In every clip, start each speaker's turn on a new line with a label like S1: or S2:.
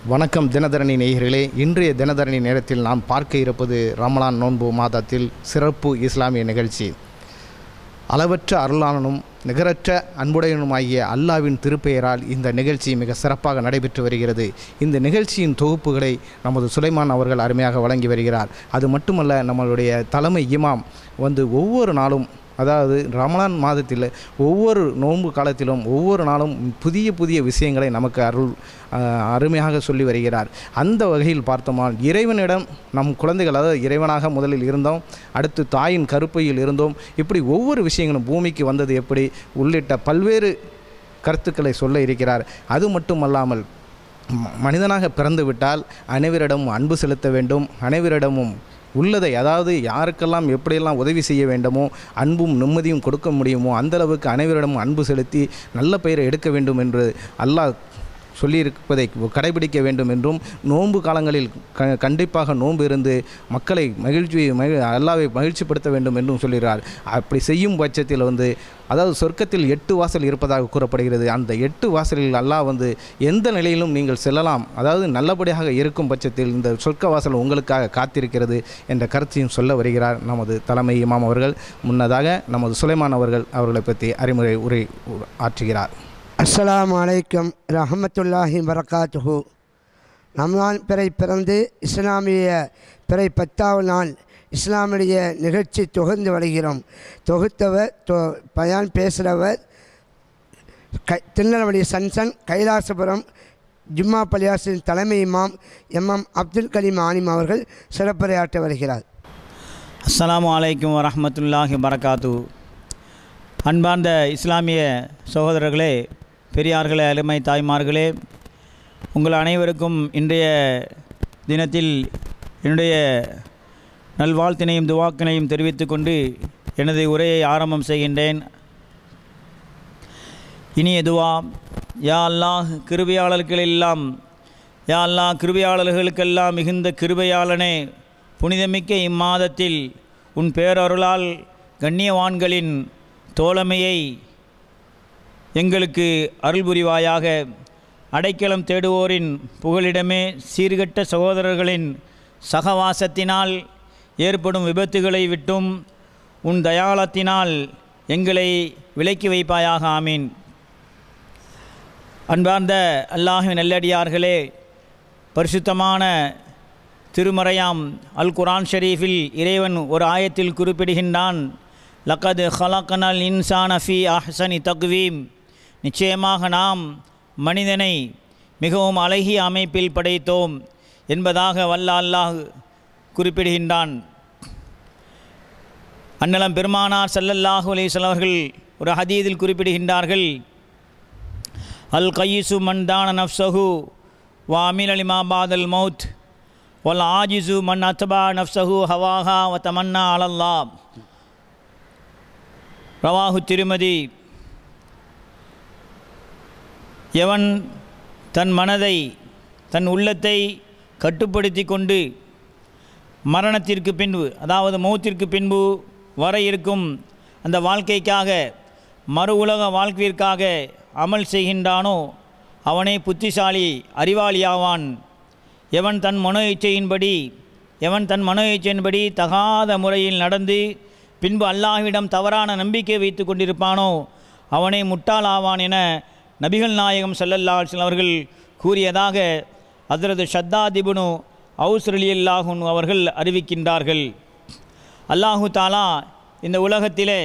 S1: வணக்கம் தினதரணி நேயர்களே இன்றைய தினதரணி நேரத்தில் நாம் பார்க்க இருப்பது ரமலான் நோன்பு மாதத்தில் சிறப்பு இஸ்லாமிய நிகழ்ச்சி அளவற்ற அருளாளனும் நிகரற்ற அன்புடையனுமாகிய அல்லாவின் திருப்பெயரால் இந்த நிகழ்ச்சி மிக சிறப்பாக நடைபெற்று வருகிறது இந்த நிகழ்ச்சியின் தொகுப்புகளை நமது சுலைமான் அவர்கள் அருமையாக வழங்கி வருகிறார் அது மட்டுமல்ல நம்மளுடைய தலைமை இமாம் வந்து ஒவ்வொரு நாளும் அதாவது ரமலான் மாதத்தில் ஒவ்வொரு நோன்பு காலத்திலும் ஒவ்வொரு நாளும் புதிய புதிய விஷயங்களை நமக்கு அருள் அஹ், அருமையாக சொல்லி வருகிறார் அந்த வகையில் பார்த்தோமால் இறைவனிடம் நம் குழந்தைகள் அதாவது இறைவனாக முதலில் இருந்தோம் அடுத்து தாயின் கருப்பையில் இருந்தோம் இப்படி ஒவ்வொரு விஷயங்களும் பூமிக்கு வந்தது எப்படி உள்ளிட்ட பல்வேறு கருத்துக்களை சொல்ல இருக்கிறார் அது மட்டுமல்லாமல் ம- மனிதனாக பிறந்து விட்டால் அனைவரிடமும் அன்பு செலுத்த வேண்டும் அனைவரிடமும் உள்ளதை அதாவது யாருக்கெல்லாம் எப்படியெல்லாம் உதவி செய்ய வேண்டுமோ அன்பும் நிம்மதியும் கொடுக்க முடியுமோ அந்த அளவுக்கு அனைவரிடமும் அன்பு செலுத்தி நல்ல பெயரை எடுக்க வேண்டும் என்று அல்லாஹ் சொல்லியிருப்பதை கடைபிடிக்க வேண்டும் என்றும் நோன்பு காலங்களில் க கண்டிப்பாக நோன்பு இருந்து மக்களை மகிழ்ச்சி மகி அல்லாவை மகிழ்ச்சிப்படுத்த வேண்டும் என்றும் சொல்கிறார் அப்படி செய்யும் பட்சத்தில் வந்து அதாவது சொர்க்கத்தில் எட்டு வாசல் இருப்பதாக கூறப்படுகிறது அந்த எட்டு வாசலில் அல்லாஹ் வந்து எந்த நிலையிலும் நீங்கள் செல்லலாம் அதாவது நல்லபடியாக இருக்கும் பட்சத்தில் இந்த சொர்க்க வாசல் உங்களுக்காக காத்திருக்கிறது என்ற கருத்தையும் சொல்ல வருகிறார் நமது தலைமை இமாம் அவர்கள் முன்னதாக நமது சுலைமான் அவர்கள் அவர்களை பற்றி அறிமுறை உரை ஆற்றுகிறார்
S2: அஸ்ஸலாமு அலைக்கும் ரஹமத்துல்லாஹி வரகாத்துஹு ரம்லான் பிறை பிறந்து இஸ்லாமிய பிறை பத்தாவது நாள் இஸ்லாமிய நிகழ்ச்சி தொகுந்து வருகிறோம் தொகுத்தவர் தொ பயான் பேசுகிறவர் கை திருநெல்வேலி சன்சன் கைலாசபுரம் ஜும்மா பள்ளியாசின் தலைமை இமாம் எம்எம் அப்துல் கலீம் ஆனிம் அவர்கள் சிறப்புரையாற்ற வருகிறார்
S3: அஸ்ஸலாமு அலைக்கும் வரஹ்மத்துல்லாஹி வரகாத்து அன்பார்ந்த இஸ்லாமிய சகோதரர்களே பெரியார்களே அருமை தாய்மார்களே உங்கள் அனைவருக்கும் இன்றைய தினத்தில் என்னுடைய நல்வாழ்த்தினையும் துவாக்கினையும் தெரிவித்துக் கொண்டு எனது உரையை ஆரம்பம் செய்கின்றேன் இனிய துவா யா அல்லாஹ் கிருபையாளர்கள் எல்லாம் யா அல்லாஹ் கிருபையாளர்களுக்கெல்லாம் மிகுந்த கிருபையாளனே புனிதமிக்க இம்மாதத்தில் உன் பேரருளால் கண்ணியவான்களின் தோழமையை எங்களுக்கு அருள் புரிவாயாக அடைக்கலம் தேடுவோரின் புகலிடமே சீர்கெட்ட சகோதரர்களின் சகவாசத்தினால் ஏற்படும் விபத்துகளை விட்டும் உன் தயாளத்தினால் எங்களை விலக்கி வைப்பாயாக ஆமீன் அன்பார்ந்த அல்லாஹின் நல்லடியார்களே பரிசுத்தமான திருமறையாம் அல் குரான் ஷரீஃபில் இறைவன் ஒரு ஆயத்தில் குறிப்பிடுகின்றான் லக்கது ஹலக்கனல் இன்சான் அஃபி அஹ்சனி தக்வீம் நிச்சயமாக நாம் மனிதனை மிகவும் அழகிய அமைப்பில் படைத்தோம் என்பதாக வல்ல அல்லாஹ் குறிப்பிடுகின்றான் அன்னலம் பெருமானார் ஸல்லல்லாஹு அலைஹி வஸல்லம் அவர்கள் ஒரு ஹதீதில் குறிப்பிடுகின்றார்கள் அல் கையிசு மன்தான நஃப்சஹு வ அமீன் அலிமா பாதல் மௌத் வல் ஆஜிசு மன் அத்பா நஃப்சஹு ஹவாஹா வ தமன்னா அலல்லா ரவாஹு திருமதி எவன் தன் மனதை தன் உள்ளத்தை கட்டுப்படுத்தி கொண்டு மரணத்திற்கு பின்பு அதாவது மௌத்திற்கு பின்பு வர இருக்கும் அந்த வாழ்க்கைக்காக மறு உலக வாழ்க்கையிற்காக அமல் செய்கின்றானோ அவனே புத்திசாலி அறிவாளியாவான் எவன் தன் மனோ இச்சையின்படி எவன் தன் மனோ இச்சையின்படி தகாத முறையில் நடந்து பின்பு அல்லாஹ்விடம் தவறான நம்பிக்கை வைத்து கொண்டிருப்பானோ அவனே முட்டாளாவான் என நபிகள் நாயகம் ஸல்லல்லாஹு அலைஹி வஸல்லம் அவர்கள் கூறியதாக ஹஜ்ரத் ஷத்தாதிபுனு அவுஸ் ரலியல்லாஹுன் அவர்கள் அறிவிக்கின்றார்கள் அல்லாஹு தாலா இந்த உலகத்திலே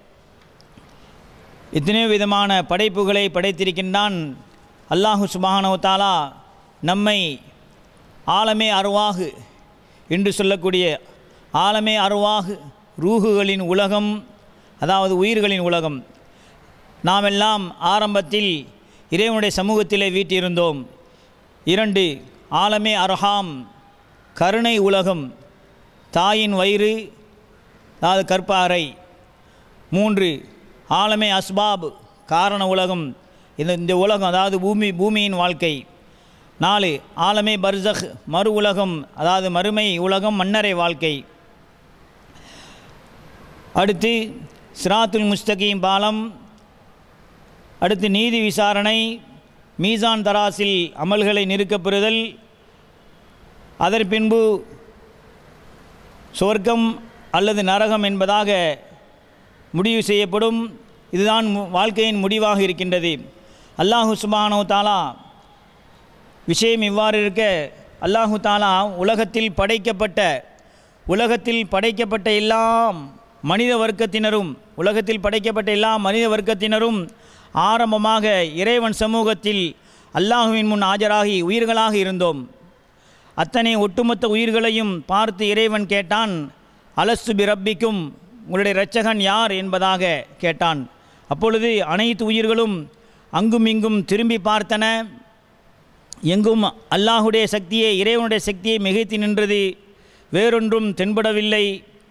S3: எத்தனையோ விதமான படைப்புகளை படைத்திருக்கின்றான் அல்லாஹு சுபஹானஹு தாலா நம்மை ஆலமே அருவாகு என்று சொல்லக்கூடிய ஆலமே அருவாகு ரூகுகளின் உலகம் அதாவது உயிர்களின் உலகம் நாம் எல்லாம் ஆரம்பத்தில் இறைவனுடைய சமூகத்திலே வீட்டிருந்தோம் இரண்டு ஆலமே அர்ஹாம் கருணை உலகம் தாயின் வயிறு அதாவது கற்பாறை மூன்று ஆலமே அஸ்பாப் காரண உலகம் இந்த இந்த உலகம் அதாவது பூமி பூமியின் வாழ்க்கை நாலு ஆலமே பர்சக் மறு உலகம் அதாவது மறுமை உலகம் மன்னரை வாழ்க்கை அடுத்து சிராத்துல் முஸ்தகீம் பாலம் அடுத்து நீதி விசாரணை மீசான் தராசில் அமல்களை நிறுக்கப் பெறுதல் அதன் பின்பு சொர்க்கம் அல்லது நரகம் என்பதாக முடிவு செய்யப்படும் இதுதான் மு- வாழ்க்கையின் முடிவாக இருக்கின்றது அல்லாஹு சுபானோ தாலா விஷயம் இவ்வாறு இருக்க அல்லாஹு தாலா உலகத்தில் படைக்கப்பட்ட உலகத்தில் படைக்கப்பட்ட எல்லாம் மனித வர்க்கத்தினரும் உலகத்தில் படைக்கப்பட்ட எல்லா மனித வர்க்கத்தினரும் ஆரம்பமாக இறைவன் சமூகத்தில் அல்லாஹுவின் முன் ஆஜராகி உயிர்களாக இருந்தோம் அத்தனை ஒட்டுமொத்த உயிர்களையும் பார்த்து இறைவன் கேட்டான் அலஸ்து பி ரப்பிக்கும் உங்களுடைய இரட்சகன் யார் என்பதாக கேட்டான் அப்பொழுது அனைத்து உயிர்களும் அங்கும் இங்கும் திரும்பி பார்த்தன எங்கும் அல்லாஹுடைய சக்தியை இறைவனுடைய சக்தியை மிகைத்து நின்றது வேறொன்றும் தென்படவில்லை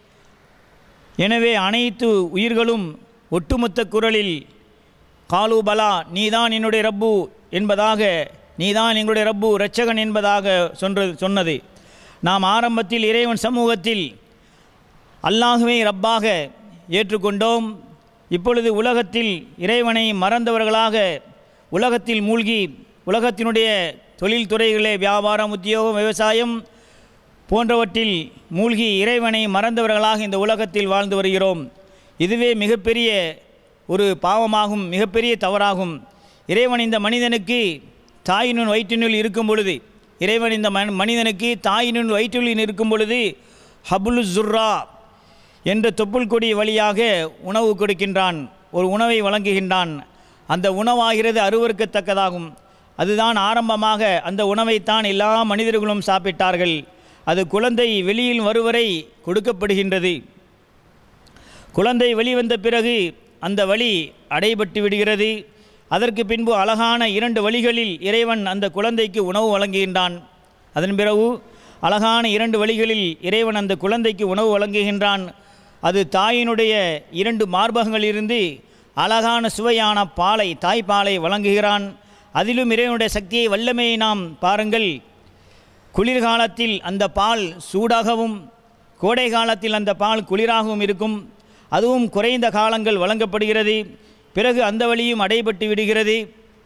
S3: எனவே அனைத்து உயிர்களும் ஒட்டுமொத்த குரலில் காலு பலா நீதான் என்னுடைய ரப்பு என்பதாக நீதான் எங்களுடைய ரப்பு இரட்சகன் என்பதாக சொன்றது சொன்னது நாம் ஆரம்பத்தில் இறைவன் சமூகத்தில் அல்லாஹுவை ரப்பாக ஏற்றுக்கொண்டோம் இப்பொழுது உலகத்தில் இறைவனை மறந்தவர்களாக உலகத்தில் மூழ்கி உலகத்தினுடைய தொழில்துறைகளே வியாபாரம் உத்தியோகம் விவசாயம் போன்றவற்றில் மூழ்கி இறைவனை மறந்தவர்களாக இந்த உலகத்தில் வாழ்ந்து வருகிறோம் இதுவே மிகப்பெரிய ஒரு பாவமாகும் மிகப்பெரிய தவறாகும் இறைவன் இந்த மனிதனுக்கு தாயினுள் வயிற்றினுள் இருக்கும் பொழுது இறைவன் இந்த மன் மனிதனுக்கு தாயினுள் வயிற்றினுள் இருக்கும் பொழுது ஹபுலு ஜுர்ரா என்ற தொப்புள் கொடி வழியாக உணவு கொடுக்கின்றான் ஒரு உணவை வழங்குகின்றான் அந்த உணவாகிறது அருவருக்கத்தக்கதாகும் அதுதான் ஆரம்பமாக அந்த உணவைத்தான் எல்லா மனிதர்களும் சாப்பிட்டார்கள் அது குழந்தை வெளியில் வருவரை கொடுக்கப்படுகின்றது குழந்தை வெளிவந்த பிறகு அந்த வழி அடைபட்டு விடுகிறது அதற்கு பின்பு அழகான இரண்டு வழிகளில் இறைவன் அந்த குழந்தைக்கு உணவு வழங்குகின்றான் அதன் பிறகு அழகான இரண்டு வழிகளில் இறைவன் அந்த குழந்தைக்கு உணவு வழங்குகின்றான் அது தாயினுடைய இரண்டு மார்பகங்களிலிருந்து அழகான சுவையான பாலை தாய்ப்பாலை வழங்குகிறான் அதிலும் இறைவனுடைய சக்தியை வல்லமையை நாம் பாருங்கள் குளிர்காலத்தில் அந்த பால் சூடாகவும் கோடை காலத்தில் அந்த பால் குளிராகவும் இருக்கும் அதுவும் குறைந்த காலங்கள் வழங்கப்படுகிறது பிறகு அந்த வழியும் அடைபட்டு விடுகிறது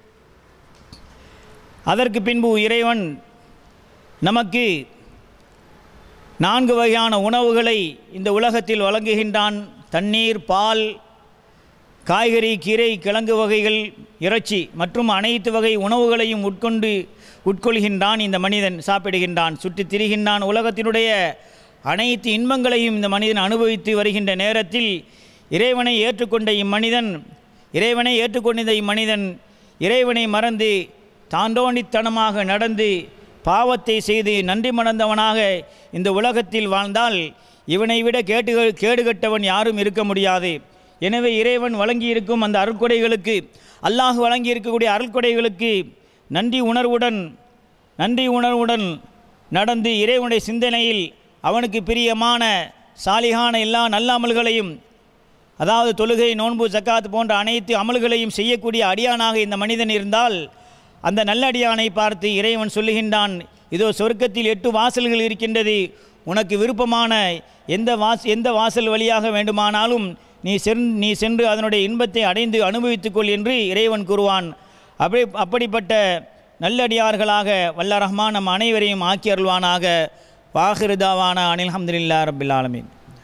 S3: அதற்கு பின்பு இறைவன் நமக்கு நான்கு வகையான உணவுகளை இந்த உலகத்தில் வழங்குகின்றான் தண்ணீர் பால் காய்கறி கீரை கிழங்கு வகைகள் இறைச்சி மற்றும் அனைத்து வகை உணவுகளையும் உட்கொண்டு உட்கொள்கின்றான் இந்த மனிதன் சாப்பிடுகின்றான் சுற்றித் திரிகின்றான் உலகத்தினுடைய அனைத்து இன்பங்களையும் இந்த மனிதன் அனுபவித்து வருகின்ற நேரத்தில் இறைவனை ஏற்றுக்கொண்ட இம்மனிதன் இறைவனை ஏற்றுக்கொண்ட இம்மனிதன் இறைவனை மறந்து தாண்டோண்டித்தனமாக நடந்து பாவத்தை செய்து நன்றி மறந்தவனாக இந்த உலகத்தில் வாழ்ந்தால் இவனை விட கேட்டு கேடுகட்டவன் யாரும் இருக்க முடியாது எனவே இறைவன் வழங்கியிருக்கும் அந்த அருட்கொடைகளுக்கு அல்லாஹ் வழங்கி இருக்கக்கூடிய அருட்கொடைகளுக்கு நன்றி உணர்வுடன் நன்றி உணர்வுடன் நடந்து இறைவனுடைய சிந்தனையில் அவனுக்கு பிரியமான சாலிகான எல்லா நல்ல அமல்களையும் அதாவது தொழுகை நோன்பு ஜக்காத் போன்ற அனைத்து அமல்களையும் செய்யக்கூடிய அடியானாக இந்த மனிதன் இருந்தால் அந்த நல்லடியானை பார்த்து இறைவன் சொல்லுகின்றான் இதோ சொர்க்கத்தில் எட்டு வாசல்கள் இருக்கின்றது உனக்கு விருப்பமான எந்த வாஸ் எந்த வாசல் வழியாக வேண்டுமானாலும் நீ சென் நீ சென்று அதனுடைய இன்பத்தை அடைந்து அனுபவித்துக்கொள் என்று இறைவன் கூறுவான் அப்படி அப்படிப்பட்ட நல்லடியார்களாக வல்ல ரஹ்மான் நம் அனைவரையும் ஆக்கி அருள்வானாக வாஹிருதாவான அனில் அஹமதுல்லா ரபில் ஆலமீன்